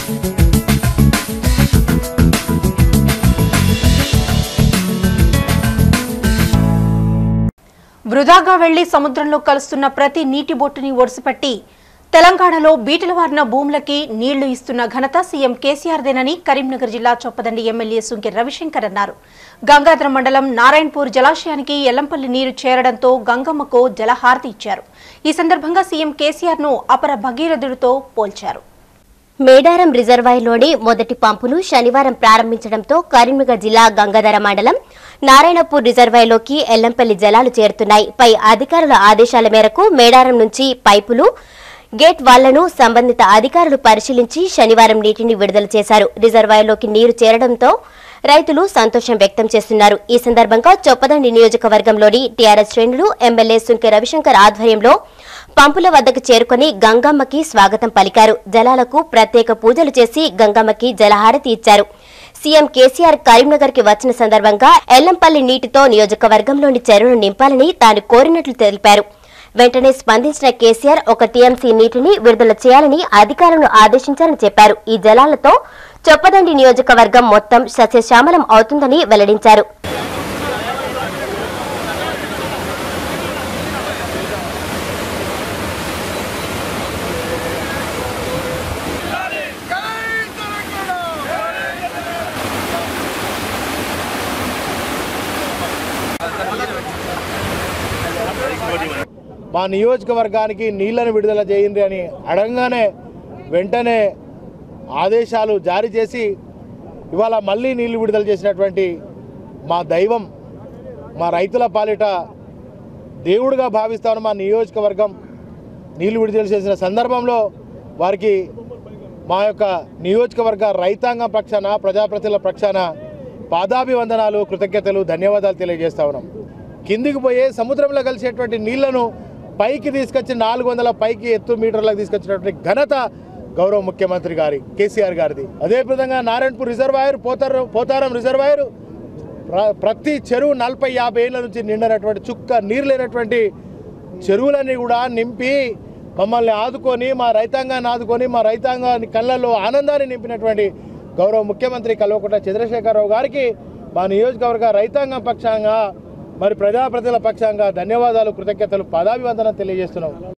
వృధాగా వెళ్లి సముద్రంలో కలుస్తున్న ప్రతి నీటి బొట్టుని ఒడిసిపట్టి తెలంగాణలో బీటలవారిన భూములకి నీళ్లు ఇస్తున్న ఘనత సీఎం కేసీఆర్దేనని కరీంనగర్ జిల్లా చొప్పదండి ఎమ్మెల్యే సుంకె రవిశంకర్ అన్నారు గంగాధర మండలం నారాయణపూర్ జలాశయానికి ఎల్లంపల్లి నీరు చేరడంతో గంగమ్మకు జలహారతి ఇచ్చారు ఈ సందర్భంగా సీఎం కేసీఆర్ ను అపర భగీరథుడితో పోల్చారు మేడారం రిజర్వాయర్లోని మొదటి పంపును శనివారం ప్రారంభించడంతో కరీంనగర్ జిల్లా గంగాధర మండలం నారాయణపూర్ రిజర్వాయర్లోకి ఎల్లంపల్లి జలాలు చేరుతున్నాయి పై అధికారుల ఆదేశాల మేరకు మేడారం నుంచి పైపులు గేట్ వాళ్లను సంబంధిత అధికారులు పరిశీలించి శనివారం నీటిని విడుదల చేశారు రిజర్వాయర్లోకి నీరు చేరడంతో రైతులు సంతోషం వ్యక్తం చేస్తున్నారు ఈ సందర్భంగా చొప్పదండి నియోజకవర్గంలోని టీఆర్ఎస్ శ్రేణులు ఎమ్మెల్యే సుంకె రవిశంకర్ ఆధ్వర్యంలో పంపుల వద్దకు చేరుకుని గంగమ్మకి స్వాగతం పలికారు జలాలకు ప్రత్యేక పూజలు చేసి గంగమ్మకి జలహారతి ఇచ్చారు సీఎం కేసీఆర్ కరీంనగర్ కి వచ్చిన సందర్భంగా ఎల్లంపల్లి నీటితో నియోజకవర్గంలోని చెరువును నింపాలని తాను కోరినట్లు తెలిపారు వెంటనే స్పందించిన కేసీఆర్ ఒక టీఎంసీ నీటిని విడుదల చేయాలని అధికారులను ఆదేశించారని చెప్పారు ఈ జలాలతో చొప్పదండి నియోజకవర్గం మొత్తం సస్యశ్యామలం అవుతుందని వెల్లడించారు మా నియోజకవర్గానికి నీళ్లను విడుదల చేయండి అని అడగగానే వెంటనే ఆదేశాలు జారీ చేసి ఇవాళ మళ్ళీ నీళ్లు విడుదల చేసినటువంటి మా దైవం మా రైతుల పాలిట దేవుడిగా భావిస్తాను మా నియోజకవర్గం నీళ్లు విడుదల చేసిన సందర్భంలో వారికి మా యొక్క నియోజకవర్గ రైతాంగం పక్షాన ప్రజాప్రతినిధుల పక్షాన పాదాభివందనాలు కృతజ్ఞతలు ధన్యవాదాలు తెలియజేస్తా ఉన్నాం కిందికి పోయే సముద్రంలో కలిసేటువంటి నీళ్లను పైకి తీసుకొచ్చి నాలుగు వందల పైకి ఎత్తు మీటర్లకు తీసుకొచ్చినటువంటి ఘనత గౌరవ ముఖ్యమంత్రి గారి కేసీఆర్ గారిది అదే విధంగా నారాయణపూర్ రిజర్వాయర్ పోతారం పోతారం రిజర్వాయర్ ప్ర- ప్రతి చెరువు నలభై యాభై ఏళ్ళ నుంచి నిండినటువంటి చుక్క నీరు లేనటువంటి చెరువులన్నీ కూడా నింపి మమ్మల్ని ఆదుకొని మా రైతాంగాన్ని ఆదుకొని మా రైతాంగాన్ని కళ్ళల్లో ఆనందాన్ని నింపినటువంటి గౌరవ ముఖ్యమంత్రి కల్వకుంట్ల చంద్రశేఖరరావు గారికి మా నియోజకవర్గ రైతాంగం పక్షంగా మరి ప్రజాప్రతినిధుల పక్షంగా ధన్యవాదాలు కృతజ్ఞతలు పదాభివందనం తెలియజేస్తున్నాం